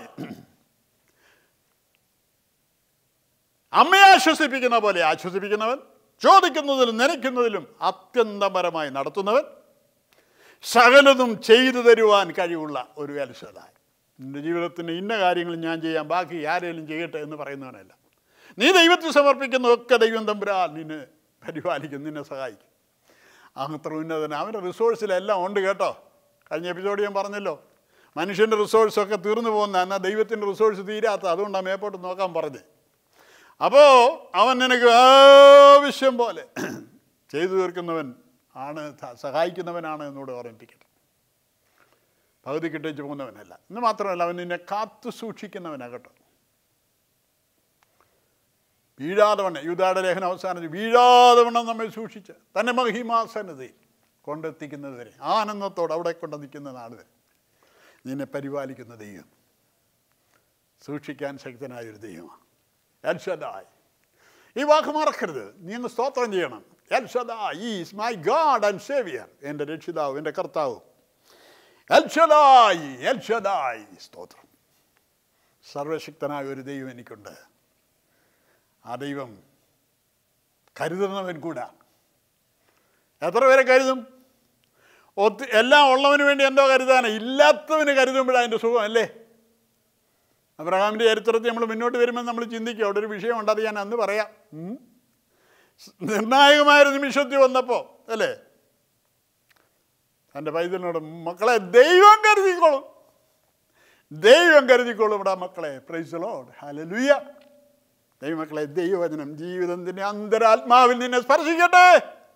Speaker 2: അമ്മയെ ആശ്വസിപ്പിക്കുന്ന പോലെ ആശ്വസിപ്പിക്കുന്നവൻ ചോദിക്കുന്നതിലും നനയ്ക്കുന്നതിലും അത്യന്തപരമായി നടത്തുന്നവൻ സകലതും ചെയ്തു തരുവാൻ കഴിവുള്ള ഒരു അൽസതായി നിന്റെ ജീവിതത്തിന് ഇന്ന കാര്യങ്ങൾ ഞാൻ ചെയ്യാം ബാക്കി ആരെങ്കിലും ചെയ്യട്ടെ എന്ന് പറയുന്നവനല്ല നീ ദൈവത്തിൽ സമർപ്പിക്കുന്നതൊക്കെ ദൈവം തമ്പുരാൻ നിന്നെ പരിപാലിക്കും നിന്നെ സഹായിക്കും അത്ര ഉന്നതന് അവൻ്റെ റിസോഴ്സിലെല്ലാം ഉണ്ട് കേട്ടോ കഴിഞ്ഞ എപ്പിസോഡ് ഞാൻ പറഞ്ഞല്ലോ മനുഷ്യൻ്റെ റിസോഴ്സൊക്കെ തീർന്നു പോകുന്ന എന്നാൽ ദൈവത്തിൻ്റെ റിസോഴ്സ് തീരാത്ത അതുകൊണ്ടാണ് മേപ്പോട്ട് നോക്കാൻ പറഞ്ഞത് അപ്പോൾ അവൻ നിനക്ക് ആവശ്യം പോലെ ചെയ്തു തീർക്കുന്നവൻ ആണ് സ- സഹായിക്കുന്നവനാണ് എന്നോട് ഓർമ്മിപ്പിക്കട്ടെ പകുതി കിട്ടിച്ച് പോകുന്നവനല്ല എന്ന് മാത്രമല്ല അവൻ നിന്നെ കാത്തു സൂക്ഷിക്കുന്നവനാ കേട്ടോ വീഴാതെ വണ്ണം യൂതാടെ ലേഖനം അവസാനിച്ച് വീഴാതെ വണ്ണം നമ്മെ സൂക്ഷിച്ച് തന്നെ മഹിമാസന്നതയിൽ കൊണ്ടെത്തിക്കുന്നത് വരെ ആനന്ദത്തോടെ അവിടെ കൊണ്ട് നിൽക്കുന്ന നാട് വരെ നിന്നെ പരിപാലിക്കുന്ന ദൈവം സൂക്ഷിക്കാൻ ശക്തനായ ഒരു ദൈവമാണ് എൽഷദായ് ഈ വാക്ക് മറക്കരുത് നീ അങ്ങ് സ്തോത്രം ചെയ്യണം El Shaddai is my God and saviour എൻ്റെ രക്ഷിതാവ് എൻ്റെ കർത്താവ് എൽഷദായ് എൽഷദായ് സ്തോത്രം സർവശക്തനായ ഒരു ദൈവം എനിക്കുണ്ട് ആ ദൈവം കരുതുന്നവൻ കൂടാ എത്ര പേരെ കരുതും ഒത്തി എല്ലാം ഉള്ളവന് വേണ്ടി എന്തോ കരുതാനാണ് ഇല്ലാത്തവന് കരുതുമ്പോഴാണ് അതിൻ്റെ സുഖം അല്ലേ അബ്രഹാമിൻ്റെ ചരിത്രത്തിൽ നമ്മൾ മുന്നോട്ട് വരുമ്പോൾ നമ്മൾ ചിന്തിക്കും അവിടെ ഒരു വിഷയമുണ്ട് അത് ഞാൻ അന്ന് പറയാം ഉം. നിർണായകമായൊരു നിമിഷത്തിൽ വന്നപ്പോൾ അല്ലേ തൻ്റെ പൈതലിനോട് മക്കളെ ദൈവം കരുതിക്കോളും ദൈവം കരുതിക്കോളും ഇവിടെ മക്കളെ പ്രൈസ് ലോഡ് ഹല്ലേലൂയ ദൈവമക്കളെ ദൈവവചനം ജീവിതത്തിൻ്റെ അന്തരാത്മാവിൽ നിന്നെ സ്പർശിക്കട്ടെ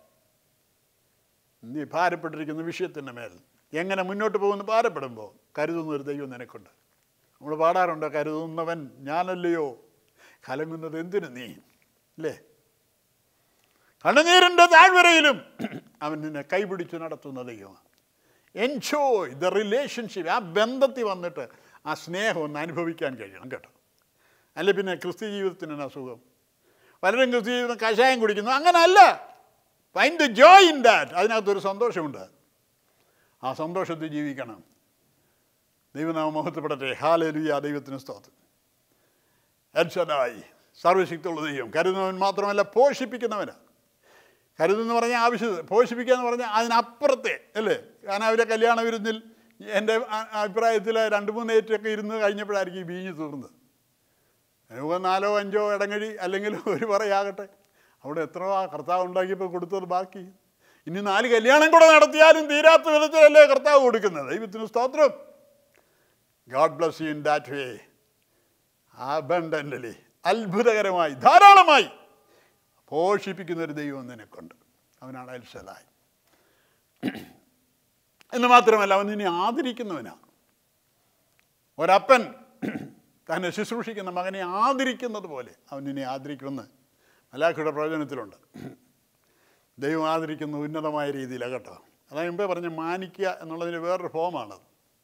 Speaker 2: നീ ഭാരപ്പെട്ടിരിക്കുന്ന വിഷയത്തിൻ്റെ മേൽ എങ്ങനെ മുന്നോട്ട് പോകുന്നു ഭാരപ്പെടുമ്പോൾ കരുതുന്ന ഒരു ദൈവം നിനക്കുണ്ട് നമ്മൾ പാടാറുണ്ട് കരുതുന്നവൻ ഞാനല്ലയോ കലങ്ങുന്നത് എന്തിനു നീ അല്ലേ കണ്ണുനീരിൻ്റെ താഴ്വരയിലും അവൻ നിന്നെ കൈപിടിച്ച് നടത്തുന്ന ദൈവമാണ് എൻജോയ് ദ റിലേഷൻഷിപ്പ് ആ ബന്ധത്തിൽ വന്നിട്ട് ആ സ്നേഹം ഒന്ന് അനുഭവിക്കാൻ കഴിയണം കേട്ടോ അല്ലെ പിന്നെ ക്രിസ്ത്യ ജീവിതത്തിനാണ് അസുഖം പലരും ക്രിസ്ത്യ ജീവിതം കഷായം കുടിക്കുന്നു അങ്ങനല്ല find the joy in that അതിനകത്തൊരു സന്തോഷമുണ്ട് ആ സന്തോഷത്തിൽ ജീവിക്കണം ദൈവനാമം മഹത്വപ്പെടട്ടെ ഹാലലുയ ദൈവത്തിന് സ്തോത്രം എൽഷനായി സർവശക്തിയുള്ള ദൈവം കരുതുന്നവൻ മാത്രമല്ല പോഷിപ്പിക്കുന്നവനാണ് കരുതെന്ന് പറഞ്ഞാൽ ആവശ്യം പോഷിപ്പിക്കുക എന്ന് പറഞ്ഞാൽ അതിനപ്പുറത്തെ അല്ലേ കാരണം അവരെ കല്യാണ വിരുന്നിൽ എൻ്റെ അ- അഭിപ്രായത്തിൽ രണ്ട് മൂന്ന് ഏറ്റൊക്കെ ഇരുന്ന് കഴിഞ്ഞപ്പോഴായിരിക്കും ഈ വീഞ്ഞ് തീർന്നത് നമുക്ക് നാലോ അഞ്ചോ ഇടങ്ങഴി അല്ലെങ്കിൽ ഒരു പറയാകട്ടെ അവിടെ എത്ര ആ കർത്താവ് ഉണ്ടാക്കിയപ്പോൾ കൊടുത്തത് ബാക്കി ഇനി നാല് കല്യാണം കൂടെ നടത്തിയാലും തീരാത്ത വിധത്തിലല്ലേ കർത്താവ് കൊടുക്കുന്നത് ദൈവത്തിന് സ്തോത്രം God bless you in that way abundantly അത്ഭുതകരമായി ധാരാളമായി പോഷിപ്പിക്കുന്ന ഒരു ദൈവം നിനക്കുണ്ട് അവനാണ് അൽസലായി എന്ന് മാത്രമല്ല അവൻ നിന്നെ ആദരിക്കുന്നവനാണ് ഒരപ്പൻ തന്നെ ശുശ്രൂഷിക്കുന്ന മകനെ ആദരിക്കുന്നത് പോലെ അവൻ നിന്നെ ആദരിക്കുമെന്ന് മലാഖയുടെ പ്രവചനത്തിലുണ്ട് ദൈവം ആദരിക്കുന്ന ഉന്നതമായ രീതിയിലാണ് കേട്ടോ അതായത് മുമ്പേ പറഞ്ഞ മാനിക്കുക എന്നുള്ളതിന് വേറൊരു ഫോമാണത്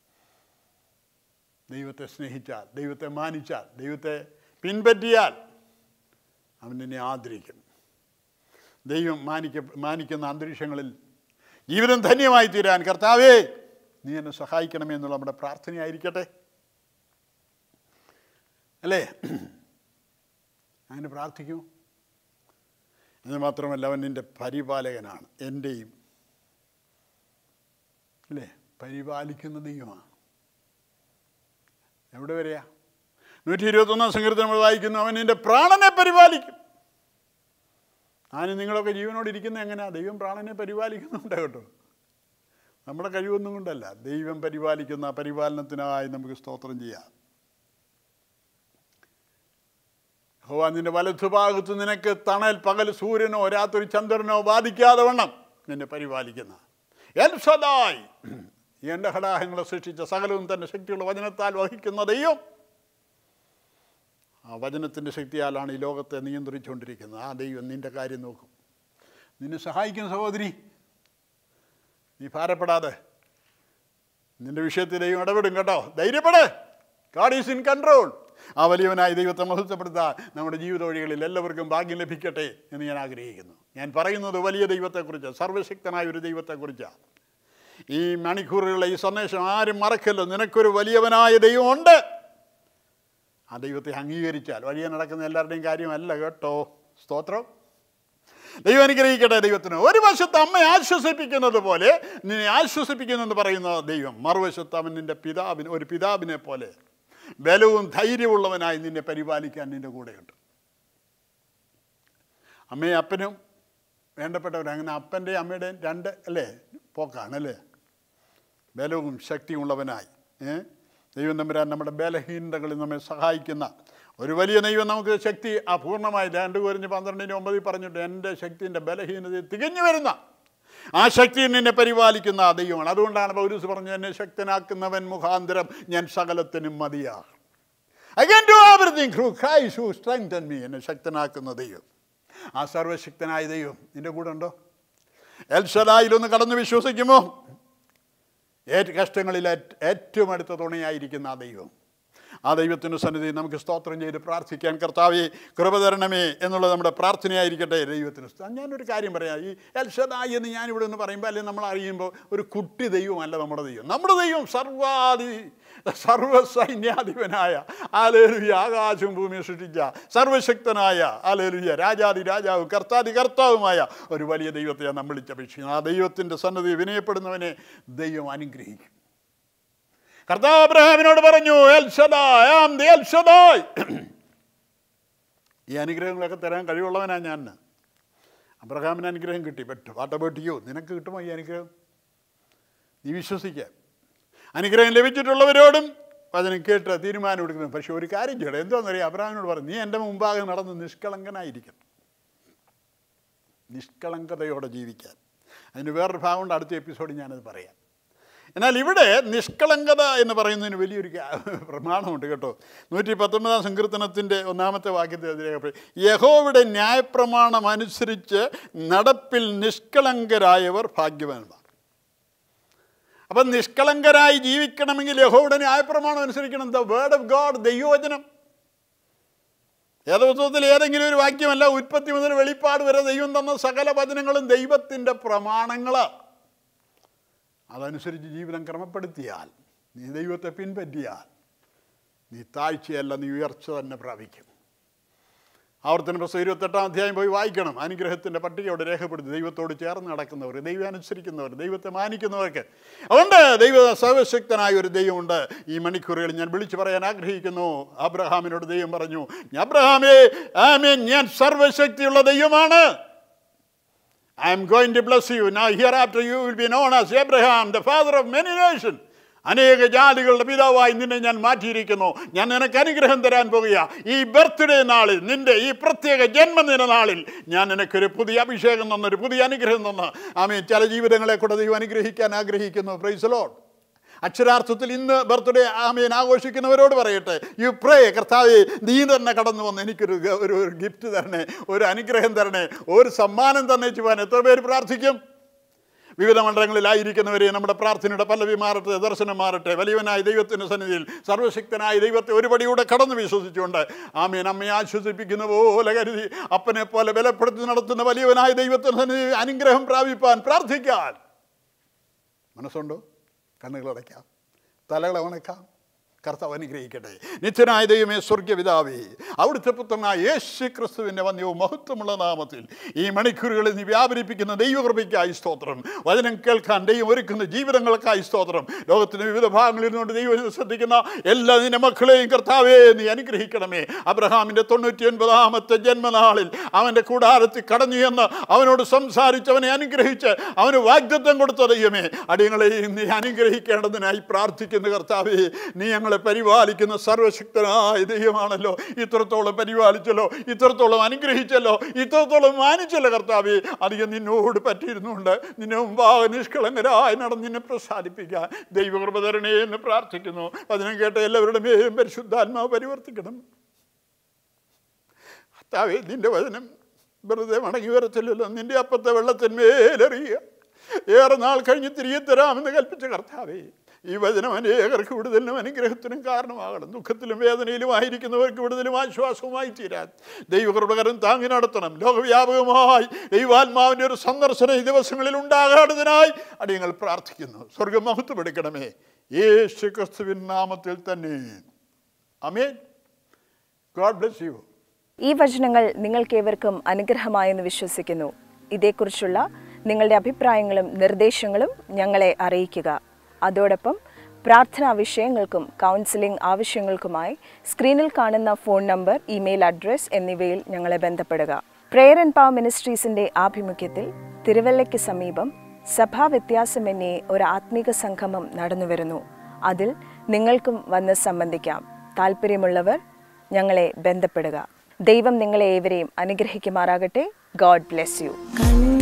Speaker 2: ദൈവത്തെ സ്നേഹിച്ചാൽ ദൈവത്തെ മാനിച്ചാൽ ദൈവത്തെ പിൻപറ്റിയാൽ അവൻ നിന്നെ ആദരിക്കും ദൈവം മാനിക്ക മാനിക്കുന്ന അന്തരീക്ഷങ്ങളിൽ ജീവിതം ധന്യമായി തീരാൻ കർത്താവേ നീ എന്നെ സഹായിക്കണമേ എന്നുള്ള നമ്മുടെ പ്രാർത്ഥനയായിരിക്കട്ടെ അല്ലേ അങ്ങനെ പ്രാർത്ഥിക്കൂ എന്ന് മാത്രമല്ല അവൻ നിൻ്റെ പരിപാലകനാണ് എൻ്റെയും അല്ലേ പരിപാലിക്കുന്ന ദൈവമാണ് എവിടെ വരെയാ നൂറ്റി ഇരുപത്തൊന്നാം സങ്കീർത്തനം നമ്മൾ വായിക്കുന്നു അവൻ നിന്റെ പ്രാണനെ പരിപാലിക്കും ആനും നിങ്ങളൊക്കെ ജീവനോട് ഇരിക്കുന്നത് എങ്ങനെയാ ദൈവം പ്രാണനെ പരിപാലിക്കുന്നുണ്ട് കേട്ടോ നമ്മുടെ കഴിവൊന്നും കൊണ്ടല്ല ദൈവം പരിപാലിക്കുന്ന പരിപാലനത്തിനായി നമുക്ക് സ്തോത്രം ചെയ്യാം ഹോവാ നിന്റെ വലത്തുഭാഗത്ത് നിനക്ക് തണൽ പകൽ സൂര്യനോ രാത്രി ചന്ദ്രനോ ബാധിക്കാതെ വണ്ണം നിന്നെ പരിപാലിക്കുന്ന എൽസദായ് ഈ എൻ്റെ ഘടാഹങ്ങളെ സൃഷ്ടിച്ച സകലവും തൻ്റെ ശക്തിയുള്ള വചനത്താൽ വഹിക്കുന്ന ദൈവം ആ വചനത്തിൻ്റെ ശക്തിയാലാണ് ഈ ലോകത്തെ നിയന്ത്രിച്ചുകൊണ്ടിരിക്കുന്നത് ആ ദൈവം നിൻ്റെ കാര്യം നോക്കും നിന്നെ സഹായിക്കുന്ന സഹോദരി നീ ഭാരപ്പെടാതെ നിന്റെ വിഷയത്തിൽ ദൈവം ഇടപെടും കേട്ടോ ധൈര്യപ്പെട് ഗാഡ് ഈസ് ഇൻ കൺട്രോൾ ആ വലിയവനായ ദൈവത്തെ മഹത്വപ്പെടുത്താൻ നമ്മുടെ ജീവിത വഴികളിൽ എല്ലാവർക്കും ഭാഗ്യം ലഭിക്കട്ടെ എന്ന് ഞാൻ ആഗ്രഹിക്കുന്നു ഞാൻ പറയുന്നത് വലിയ ദൈവത്തെക്കുറിച്ച് സർവശക്തനായ ഒരു ദൈവത്തെക്കുറിച്ചാണ് ഈ മണിക്കൂറുകളിലെ ഈ സന്ദേശം ആരും മറക്കല്ലോ നിനക്കൊരു വലിയവനായ ദൈവമുണ്ട് ആ ദൈവത്തെ അംഗീകരിച്ചാൽ വഴിയെ നടക്കുന്ന എല്ലാവരുടെയും കാര്യമല്ല കേട്ടോ സ്തോത്രം ദൈവം അനുഗ്രഹിക്കട്ടെ ദൈവത്തിന് ഒരു വശത്ത് അമ്മ ആശ്വസിപ്പിക്കുന്നത് പോലെ നിന്നെ ആശ്വസിപ്പിക്കുന്നെന്ന് പറയുന്ന ദൈവം മറുവശത്ത് അവൻ നിൻ്റെ പിതാവിന് ഒരു പിതാവിനെ പോലെ ബലവും ധൈര്യമുള്ളവനായി നിന്നെ പരിപാലിക്കാൻ നിൻ്റെ കൂടെയുണ്ട് അമ്മയും അപ്പനും വേണ്ടപ്പെട്ടവർ അങ്ങനെ അപ്പൻ്റെയും അമ്മയുടെയും രണ്ട് അല്ലേ പോക്കാണ് അല്ലേ ബലവും ശക്തിയുള്ളവനായി ഏ ദൈവം തമ്പുരാൻ നമ്മുടെ ബലഹീനതകളിൽ നമ്മെ സഹായിക്കുന്ന ഒരു വലിയ ദൈവം നമുക്ക് ശക്തി അപൂർണമായി രണ്ട് കുരിഞ്ഞ് പന്ത്രണ്ടിന് ഒമ്പതിൽ പറഞ്ഞിട്ട് എൻ്റെ ശക്തിൻ്റെ ബലഹീനതയിൽ തികഞ്ഞു വരുന്ന ആ ശക്തി നിന്നെ പരിപാലിക്കുന്ന ആ ദൈവമാണ് അതുകൊണ്ടാണ് പൗരൂസ് പറഞ്ഞു എന്നെ ശക്തനാക്കുന്നവൻ മുഖാന്തരം ഞാൻ സകലത്തിനും മതിയാകും I can do everything through Christ who strengthen me എന്നെ ശക്തനാക്കുന്ന ദൈവം ആ സർവശക്തനായ ദൈവം നിന്റെ കൂടെ ഉണ്ടോ എൽഷദായിലൊന്ന് കടന്ന് വിശ്വസിക്കുമോ ഏറ്റ കഷ്ടങ്ങളിൽ ഏറ്റ്- ഏറ്റവും അടുത്ത തുണയായിരിക്കുന്ന ആ ദൈവം ആ ദൈവത്തിൻ്റെ സന്നിധി നമുക്ക് സ്തോത്രം ചെയ്ത് പ്രാർത്ഥിക്കാൻ കർത്താവെ കൃപ തരണമേ എന്നുള്ളത് നമ്മുടെ പ്രാർത്ഥനയായിരിക്കട്ടെ ദൈവത്തിന് സ്ത- ഞാനൊരു കാര്യം പറയാം ഈ എൽഷദായി എന്ന് ഞാനിവിടെ നിന്ന് പറയുമ്പോൾ അല്ലെങ്കിൽ നമ്മൾ അറിയുമ്പോൾ ഒരു കുട്ടി ദൈവമല്ല നമ്മുടെ ദൈവം നമ്മുടെ ദൈവം സർവാധി സർവസൈന്യാധിപനായ ആലേലുയ ആകാശവും ഭൂമിയും സൃഷ്ടിച്ച സർവശക്തനായ ആലേലുയ രാജാതി രാജാവ് കർത്താതി കർത്താവുമായ ഒരു വലിയ ദൈവത്തെ നാം വിളിച്ചപേക്ഷിക്കുന്നു ആ ദൈവത്തിൻ്റെ സന്നദ്ധി വിനയപ്പെടുന്നവനെ ദൈവം അനുഗ്രഹിക്കും കർത്താവ് അബ്രഹാമിനോട് പറഞ്ഞു "El Shaddai, I am the El Shaddai." ഈ അനുഗ്രഹങ്ങളൊക്കെ തരാൻ കഴിവുള്ളവനാ ഞാൻ അബ്രഹാമിന് അനുഗ്രഹം കിട്ടി ബട്ട് വാട്ട് അബൌട്ട് യു നിനക്ക് കിട്ടുമോ ഈ അനുഗ്രഹം നീ വിശ്വസിക്കുക അനുഗ്രഹം ലഭിച്ചിട്ടുള്ളവരോടും വചനം കേട്ട് തീരുമാനം എടുക്കുന്നു പക്ഷെ ഒരു കാര്യം ചെയ്യണം എന്തോന്നറിയാം അബ്രഹാമിനോട് പറഞ്ഞു നീ എൻ്റെ മുമ്പാകെ നടന്ന് നിഷ്കളങ്കനായിരിക്കണം നിഷ്കളങ്കതയോടെ ജീവിക്കാൻ അതിന് വേറൊരു ഭാഗമുണ്ട് അടുത്ത എപ്പിസോഡിൽ ഞാനത് പറയാം എന്നാൽ ഇവിടെ നിഷ്കളങ്കത എന്ന് പറയുന്നതിന് വലിയൊരു കാ- പ്രമാണമുണ്ട് കേട്ടോ നൂറ്റി പത്തൊമ്പതാം സങ്കീർത്തനത്തിൻ്റെ ഒന്നാമത്തെ വാക്യത്തിൽ അത് രേഖപ്പെടുത്തി യഹോവിടെ ന്യായപ്രമാണം അനുസരിച്ച് നടപ്പിൽ നിഷ്കളങ്കരായവർ ഭാഗ്യവാന്മാർ അപ്പം നിഷ്കളങ്കരായി ജീവിക്കണമെങ്കിൽ യഹോവിടെ ന്യായപ്രമാണം അനുസരിക്കണം ദ വേർഡ് ഓഫ് ഗോഡ് ദൈവവചനം ഏതോത്സവത്തിൽ ഏതെങ്കിലും ഒരു വാക്യമല്ല ഉൽപ്പത്തി മുതൽ വെളിപ്പാട് വരെ ദൈവം തന്ന സകല വചനങ്ങളും ദൈവത്തിൻ്റെ പ്രമാണങ്ങൾ അതനുസരിച്ച് ജീവിതം ക്രമപ്പെടുത്തിയാൽ നീ ദൈവത്തെ പിൻപറ്റിയാൽ നീ താഴ്ചയല്ല നീ ഉയർച്ച തന്നെ പ്രാപിക്കും ആവർത്തന പുസ്തകം ഇരുപത്തെട്ടാം അധ്യായം പോയി വായിക്കണം അനുഗ്രഹത്തിൻ്റെ പട്ടിക അവിടെ രേഖപ്പെടുത്തി ദൈവത്തോട് ചേർന്ന് നടക്കുന്നവർ ദൈവം അനുസരിക്കുന്നവർ ദൈവത്തെ മാനിക്കുന്നവർക്ക് അതുകൊണ്ട് ദൈവ സർവശക്തനായ ഒരു ദൈവമുണ്ട് ഈ മണിക്കൂറുകളിൽ ഞാൻ വിളിച്ചു പറയാൻ ആഗ്രഹിക്കുന്നു അബ്രഹാമിനോട് ദൈവം പറഞ്ഞു അബ്രഹാമേ ആമേൻ ഞാൻ സർവശക്തിയുള്ള ദൈവമാണ് I am going to bless you. Now hereafter you will be known as Abraham, the father of many nations. അനേക ജാതികളുടെ പിതാവായി നിന്നെ ഞാൻ മാറ്റിയിരിക്കുന്നു ഞാൻ നിനക്ക് അനുഗ്രഹം തരാൻ പോകുക ഈ ബർത്ത്ഡേ നാളിൽ നിന്റെ ഈ പ്രത്യേക ജന്മദിന നാളിൽ ഞാൻ നിനക്കൊരു പുതിയ അഭിഷേകം തന്നു ഒരു പുതിയ അനുഗ്രഹം തന്നു ആമേ ചില ജീവിതങ്ങളെ കൂടെ ദൈവം അനുഗ്രഹിക്കാൻ ആഗ്രഹിക്കുന്നു പ്രൈസലോഡ് അക്ഷരാർത്ഥത്തിൽ ഇന്ന് ബർത്ത്ഡേ ആമീൻ ആഘോഷിക്കുന്നവരോട് പറയട്ടെ യു പ്രേ കർത്താവെ നീ തന്നെ കടന്നു വന്ന് എനിക്കൊരു ഗ- ഒരു ഒരു ഗിഫ്റ്റ് തരണേ ഒരു അനുഗ്രഹം തരണേ ഒരു സമ്മാനം തന്നെ ചെയ്യുവാൻ എത്ര പേര് പ്രാർത്ഥിക്കും വിവിധ മണ്ഡലങ്ങളിലായിരിക്കുന്നവരെ നമ്മുടെ പ്രാർത്ഥനയുടെ പല്ലവി മാറട്ടെ ദർശനം മാറട്ടെ വലിയവനായ ദൈവത്തിൻ്റെ സന്നിധിയിൽ സർവശക്തനായ ദൈവത്തെ ഒരുപടിയൂടെ കടന്ന് വിശ്വസിച്ചുകൊണ്ട് ആമീൻ അമ്മയെ ആശ്വസിപ്പിക്കുന്ന പോലെ കരുതി അപ്പനെ പോലെ ബലപ്പെടുത്തി നടത്തുന്ന വലിയവനായ ദൈവത്തിൻ്റെ സന്നിധിയിൽ അനുഗ്രഹം പ്രാപിപ്പാൻ പ്രാർത്ഥിക്കാൻ മനസ്സുണ്ടോ കണ്ണുകൾ അടയ്ക്കാം തലകളെ ഉണക്കാം കർത്താവ് അനുഗ്രഹിക്കട്ടെ നിത്യനായ ദൈവമേ സ്വർഗപിതാവേ അവിടുത്തെ പുത്രനായ യേശു ക്രിസ്തുവിൻ്റെ വന്യവും മഹത്വമുള്ള നാമത്തിൽ ഈ മണിക്കൂറുകളിൽ നീ വ്യാപരിപ്പിക്കുന്ന ദൈവകൃപയ്ക്കായി സ്തോത്രം വചനം കേൾക്കാൻ ദൈവം ഒരുക്കുന്ന ജീവിതങ്ങൾക്കായി സ്തോത്രം ലോകത്തിൻ്റെ വിവിധ ഭാഗങ്ങളിൽ നിന്നുകൊണ്ട് ദൈവം ശ്രദ്ധിക്കുന്ന എല്ലാ നിന്റെ മക്കളെയും കർത്താവേ നീ അനുഗ്രഹിക്കണമേ അബ്രഹാമിൻ്റെ തൊണ്ണൂറ്റി ഒൻപതാമത്തെ ജന്മനാളിൽ അവൻ്റെ കൂടാരത്തിൽ കടന്നു എന്ന് അവനോട് സംസാരിച്ച് അവനെ അനുഗ്രഹിച്ച് അവന് വാഗ്ദത്വം കൊടുത്ത ദൈവമേ അടിയങ്ങളെയും നീ അനുഗ്രഹിക്കേണ്ടതിനായി പ്രാർത്ഥിക്കുന്ന കർത്താവേ നീ ഞങ്ങളെ പരിപാലിക്കുന്ന സർവശക്തനായ ദൈവമാണല്ലോ ഇത്രത്തോളം പരിപാലിച്ചല്ലോ ഇത്രത്തോളം അനുഗ്രഹിച്ചല്ലോ ഇത്രത്തോളം മാനിച്ചല്ലോ കർത്താവേ അധികം നിന്നോട് പറ്റിയിരുന്നുകൊണ്ട് നിന്നെ മുമ്പാകെ നിഷ്കളങ്കരായി നടന്ന് നിന്നെ പ്രസാദിപ്പിക്കാൻ ദൈവകൃപ തരണേ എന്ന് പ്രാർത്ഥിക്കുന്നു അതിനെ കേട്ട എല്ലാവരുടെ മേലും പരിശുദ്ധാത്മാവ് പരിവർത്തിക്കണം കർത്താവേ നിന്റെ വചനം വെറുതെ മടങ്ങി വരത്തില്ലല്ലോ നിന്റെ അപ്പത്തെ വെള്ളത്തിന്മേലെറിയുക ഏറെ നാൾ കഴിഞ്ഞ് തിരികെ തരാമെന്ന് കൽപ്പിച്ച കർത്താവേ ഈ വചനം അനേകർക്ക് വിടുതലിനും അനുഗ്രഹത്തിനും കാരണമാകണം ദുഃഖത്തിലും വേദനയിലും ആയിരിക്കുന്നവർക്ക് വിടുതലും ആശ്വാസവുമായി തീരാൻ ദൈവകൃപകരം താങ്ങി നടത്തണം ലോകവ്യാപകമായി ദൈവാത്മാവിൻ്റെ ഒരു സന്ദർശനം ഈ ദിവസങ്ങളിൽ ഉണ്ടാകേണ്ടതിനായി അടിയങ്ങൾ പ്രാർത്ഥിക്കുന്നു സ്വർഗം മഹത്വമെടുക്കണമേ യേശു ക്രിസ്തുവിൻ നാമത്തിൽ തന്നെ അമേൻ ഗോഡ് ബ്ലെസ് യു
Speaker 1: ഈ വചനങ്ങൾ നിങ്ങൾക്കേവർക്കും അനുഗ്രഹമായെന്ന് വിശ്വസിക്കുന്നു ഇതേക്കുറിച്ചുള്ള നിങ്ങളുടെ അഭിപ്രായങ്ങളും നിർദ്ദേശങ്ങളും ഞങ്ങളെ അറിയിക്കുക അതോടൊപ്പം പ്രാർത്ഥനാ വിഷയങ്ങൾക്കും കൗൺസിലിംഗ് ആവശ്യങ്ങൾക്കുമായി സ്ക്രീനിൽ കാണുന്ന ഫോൺ നമ്പർ ഇമെയിൽ അഡ്രസ് എന്നിവയിൽ ഞങ്ങളെ ബന്ധപ്പെടുക പ്രെയർ ആൻഡ് പവർ മിനിസ്ട്രീസിന്റെ ആഭിമുഖ്യത്തിൽ തിരുവല്ലയ്ക്ക് സമീപം സഭാവ്യത്യാസമെന്നേ ഒരു ആത്മീക സംഗമം നടന്നുവരുന്നു അതിൽ നിങ്ങൾക്കും വന്ന് സംബന്ധിക്കാം താല്പര്യമുള്ളവർ ഞങ്ങളെ ബന്ധപ്പെടുക ദൈവം നിങ്ങളെ ഏവരെയും അനുഗ്രഹിക്കുമാറാകട്ടെ ഗോഡ് ബ്ലെസ് യു
Speaker 3: കണ്ണു